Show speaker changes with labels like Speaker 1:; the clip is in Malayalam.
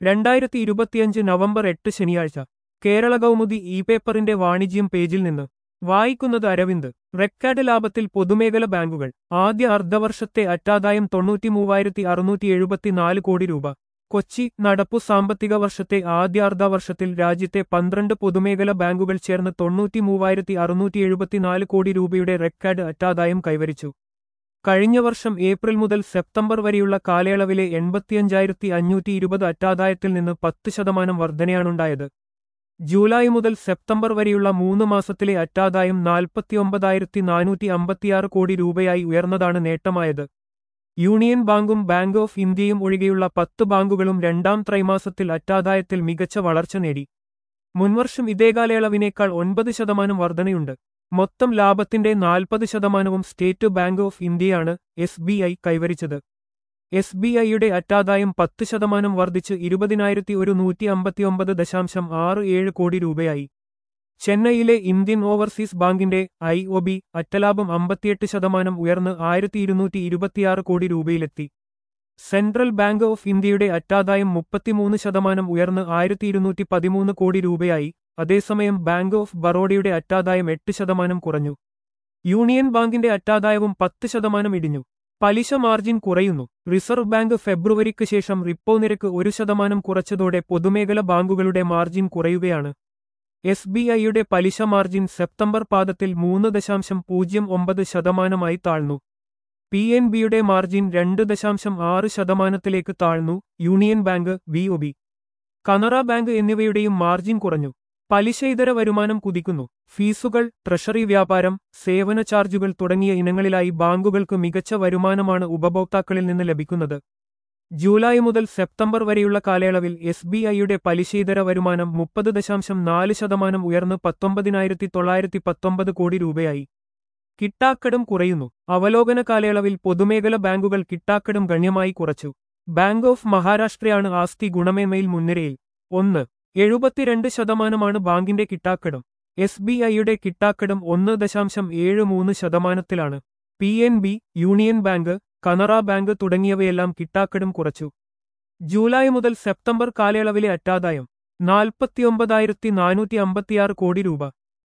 Speaker 1: രണ്ടായിരത്തി ഇരുപത്തിയഞ്ച് നവംബർ എട്ട് ശനിയാഴ്ച കേരള കൗമുദി ഇ പേപ്പറിന്റെ വാണിജ്യം പേജിൽ നിന്ന് വായിക്കുന്നത് അരവിന്ദ് റെക്കാർഡ് ലാഭത്തിൽ പൊതുമേഖല ബാങ്കുകൾ ആദ്യ അർദ്ധവർഷത്തെ അറ്റാദായം തൊണ്ണൂറ്റി മൂവായിരത്തി അറുന്നൂറ്റി എഴുപത്തിനാല് കോടി രൂപ കൊച്ചി നടപ്പു സാമ്പത്തിക വർഷത്തെ ആദ്യ അർദ്ധവർഷത്തിൽ രാജ്യത്തെ പന്ത്രണ്ട് പൊതുമേഖല ബാങ്കുകൾ ചേർന്ന് തൊണ്ണൂറ്റി മൂവായിരത്തി അറുന്നൂറ്റി എഴുപത്തിനാല് കോടി രൂപയുടെ റെക്കാർഡ് അറ്റാദായം കൈവരിച്ചു കഴിഞ്ഞ വർഷം ഏപ്രിൽ മുതൽ സെപ്റ്റംബർ വരെയുള്ള കാലയളവിലെ എൺപത്തിയഞ്ചായിരത്തി അഞ്ഞൂറ്റി ഇരുപത് അറ്റാദായത്തിൽ നിന്ന് പത്ത് ശതമാനം വർധനയാണുണ്ടായത് ജൂലൈ മുതൽ സെപ്റ്റംബർ വരെയുള്ള മൂന്ന് മാസത്തിലെ അറ്റാദായം നാൽപ്പത്തിയൊമ്പതായിരത്തി നാനൂറ്റി അമ്പത്തിയാറ് കോടി രൂപയായി ഉയർന്നതാണ് നേട്ടമായത് യൂണിയൻ ബാങ്കും ബാങ്ക് ഓഫ് ഇന്ത്യയും ഒഴികെയുള്ള പത്ത് ബാങ്കുകളും രണ്ടാം ത്രൈമാസത്തിൽ അറ്റാദായത്തിൽ മികച്ച വളർച്ച നേടി മുൻവർഷം ഇതേ കാലയളവിനേക്കാൾ ഒൻപത് ശതമാനം വർധനയുണ്ട് മൊത്തം ലാഭത്തിന്റെ നാൽപ്പത് ശതമാനവും സ്റ്റേറ്റ് ബാങ്ക് ഓഫ് ഇന്ത്യയാണ് എസ് ബി ഐ കൈവരിച്ചത് എസ് ബി ഐയുടെ അറ്റാദായം പത്ത് ശതമാനം വർദ്ധിച്ച് ഇരുപതിനായിരത്തി ഒരു നൂറ്റി അമ്പത്തിയൊമ്പത് ദശാംശം ആറ് ഏഴ് കോടി രൂപയായി ചെന്നൈയിലെ ഇന്ത്യൻ ഓവർസീസ് ബാങ്കിന്റെ ഐ ഒ ബി അറ്റലാഭം അമ്പത്തിയെട്ട് ശതമാനം ഉയർന്ന് ആയിരത്തി ഇരുന്നൂറ്റി ഇരുപത്തിയാറ് കോടി രൂപയിലെത്തി സെൻട്രൽ ബാങ്ക് ഓഫ് ഇന്ത്യയുടെ അറ്റാദായം മുപ്പത്തിമൂന്ന് ശതമാനം ഉയർന്ന് ആയിരത്തി ഇരുന്നൂറ്റി പതിമൂന്ന് കോടി രൂപയായി അതേസമയം ബാങ്ക് ഓഫ് ബറോഡയുടെ അറ്റാദായം എട്ട് ശതമാനം കുറഞ്ഞു യൂണിയൻ ബാങ്കിന്റെ അറ്റാദായവും പത്ത് ശതമാനം ഇടിഞ്ഞു പലിശ മാർജിൻ കുറയുന്നു റിസർവ് ബാങ്ക് ഫെബ്രുവരിക്ക് ശേഷം റിപ്പോ നിരക്ക് ഒരു ശതമാനം കുറച്ചതോടെ പൊതുമേഖല ബാങ്കുകളുടെ മാർജിൻ കുറയുകയാണ് എസ് ബി ഐയുടെ പലിശ മാർജിൻ സെപ്റ്റംബർ പാദത്തിൽ മൂന്ന് ദശാംശം പൂജ്യം ഒമ്പത് ശതമാനമായി താഴ്ന്നു പി എൻ ബിയുടെ മാർജിൻ രണ്ട് ദശാംശം ആറ് ശതമാനത്തിലേക്ക് താഴ്ന്നു union bank B O B Canara bank എന്നിവയുടെയും മാർജിൻ കുറഞ്ഞു പലിശയിതര വരുമാനം കുതിക്കുന്നു ഫീസുകൾ ട്രഷറി വ്യാപാരം സേവന ചാർജുകൾ തുടങ്ങിയ ഇനങ്ങളിലായി ബാങ്കുകൾക്ക് മികച്ച വരുമാനമാണ് ഉപഭോക്താക്കളിൽ നിന്ന് ലഭിക്കുന്നത് ജൂലൈ മുതൽ സെപ്റ്റംബർ വരെയുള്ള കാലയളവിൽ എസ് ബി ഐയുടെ പലിശയിതര വരുമാനം മുപ്പത് ദശാംശം നാല് ശതമാനം ഉയർന്ന് പത്തൊമ്പതിനായിരത്തി തൊള്ളായിരത്തി പത്തൊമ്പത് കോടി രൂപയായി കിട്ടാക്കടം കുറയുന്നു അവലോകന കാലയളവിൽ പൊതുമേഖല ബാങ്കുകൾ കിട്ടാക്കടം ഗണ്യമായി കുറച്ചു ബാങ്ക് ഓഫ് മഹാരാഷ്ട്രയാണ് ആസ്തി ഗുണമേന്മയിൽ മുൻനിരയിൽ ഒന്ന് എഴുപത്തിരണ്ട് ശതമാനമാണ് ബാങ്കിന്റെ കിട്ടാക്കടം എസ് ബി ഐയുടെ കിട്ടാക്കടം ഒന്ന് ദശാംശം ഏഴ് മൂന്ന് ശതമാനത്തിലാണ് P N B union bank Canara bank തുടങ്ങിയവയെല്ലാം കിട്ടാക്കടം കുറച്ചു ജൂലൈ മുതൽ സെപ്റ്റംബർ കാലയളവിലെ അറ്റാദായം നാൽപ്പത്തിയൊമ്പതായിരത്തി നാനൂറ്റി അമ്പത്തിയാറ് കോടി രൂപ